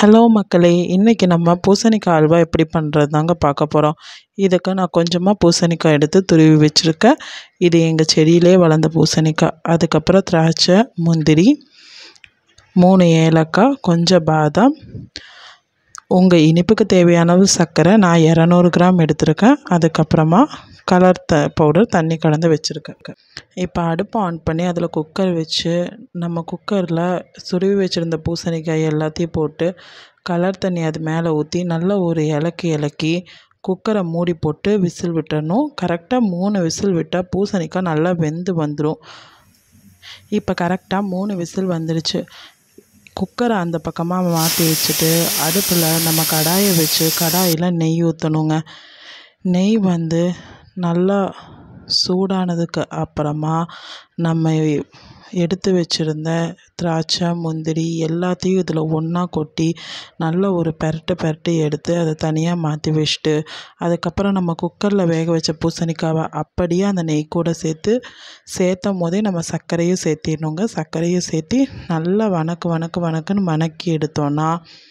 hello மக்களே இன்றைக்கி நம்ம பூசணிக்காய் அல்வா எப்படி பண்ணுறது தாங்க பார்க்க போகிறோம் இதுக்கு நான் கொஞ்சமாக பூசணிக்காய் எடுத்து துருவி வச்சுருக்கேன் இது எங்கள் செடியிலே வளர்ந்த பூசணிக்காய் அதுக்கப்புறம் திராட்சை முந்திரி மூணு ஏலக்காய் கொஞ்சம் பாதாம் உங்கள் இனிப்புக்கு தேவையான அளவு சர்க்கரை நான் இரநூறு கிராம் எடுத்திருக்கேன் அதுக்கப்புறமா கலர் த பவுடர் தண்ணி கலந்து வச்சுருக்கேன் இப்போ அடுப்பை ஆன் பண்ணி அதில் குக்கர் வச்சு நம்ம குக்கரில் சுருவி வச்சுருந்த பூசணிக்காய் எல்லாத்தையும் போட்டு கலர் தண்ணி அது மேலே ஊற்றி நல்லா ஒரு இலக்கி இலக்கி குக்கரை மூடி போட்டு விசில் விட்டுறணும் கரெக்டாக மூணு விசில் விட்டால் பூசணிக்காய் நல்லா வெந்து வந்துடும் இப்போ கரெக்டாக மூணு விசில் வந்துடுச்சு குக்கரை அந்த பக்கமாக மாற்றி வச்சுட்டு அடுப்பில் நம்ம கடாயை வச்சு கடாயில் நெய் ஊற்றணுங்க நெய் வந்து நல்லா சூடானதுக்கு அப்புறமா நம்ம எடுத்து வச்சுருந்த திராட்சை முந்திரி எல்லாத்தையும் இதில் ஒன்றா கொட்டி நல்ல ஒரு பெரட்டு பெரட்டி எடுத்து அதை தனியாக மாற்றி வச்சுட்டு அதுக்கப்புறம் நம்ம குக்கரில் வேக வச்ச பூசணிக்காவை அப்படியே அந்த நெய் கூட சேர்த்து சேர்த்தும் போதே நம்ம சர்க்கரையும் சேர்த்திடணுங்க சர்க்கரையும் சேர்த்தி நல்லா வணக்கு வணக்கு வணக்குன்னு வணக்கி எடுத்தோன்னா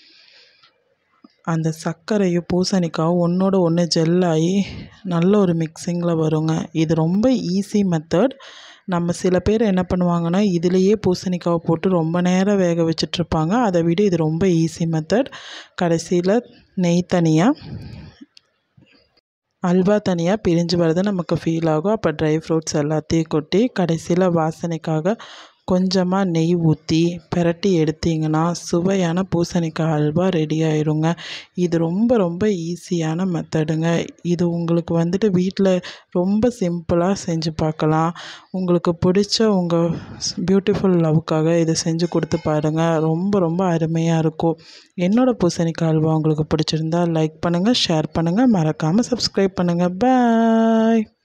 அந்த சர்க்கரையும் பூசணிக்காயும் ஒன்றோட ஒன்று ஜெல்லாகி நல்ல ஒரு மிக்சிங்கில் வருங்க இது ரொம்ப ஈஸி மெத்தட் நம்ம சில பேர் என்ன பண்ணுவாங்கன்னா இதுலேயே பூசணிக்காவை போட்டு ரொம்ப நேரம் வேக வச்சிட்ருப்பாங்க அதை விட இது ரொம்ப ஈஸி மெத்தட் கடைசியில் நெய் தனியாக அல்வா தனியாக பிரிஞ்சு வரது நமக்கு ஃபீல் ஆகும் அப்போ ட்ரை ஃப்ரூட்ஸ் எல்லாத்தையும் கொட்டி கடைசியில் வாசனைக்காக கொஞ்சமாக நெய் ஊற்றி பிரட்டி எடுத்திங்கன்னா சுவையான பூசணிக்காய் அல்வா ரெடி ஆயிருங்க இது ரொம்ப ரொம்ப ஈஸியான மெத்தடுங்க இது உங்களுக்கு வந்துட்டு வீட்டில் ரொம்ப சிம்பிளாக செஞ்சு பார்க்கலாம் உங்களுக்கு பிடிச்ச உங்கள் பியூட்டிஃபுல் லவ்க்காக இதை செஞ்சு கொடுத்து பாருங்கள் ரொம்ப ரொம்ப அருமையாக இருக்கும் என்னோடய பூசணிக்காய் அல்வா உங்களுக்கு பிடிச்சிருந்தா லைக் பண்ணுங்கள் ஷேர் பண்ணுங்கள் மறக்காமல் சப்ஸ்கிரைப் பண்ணுங்கள் பாய்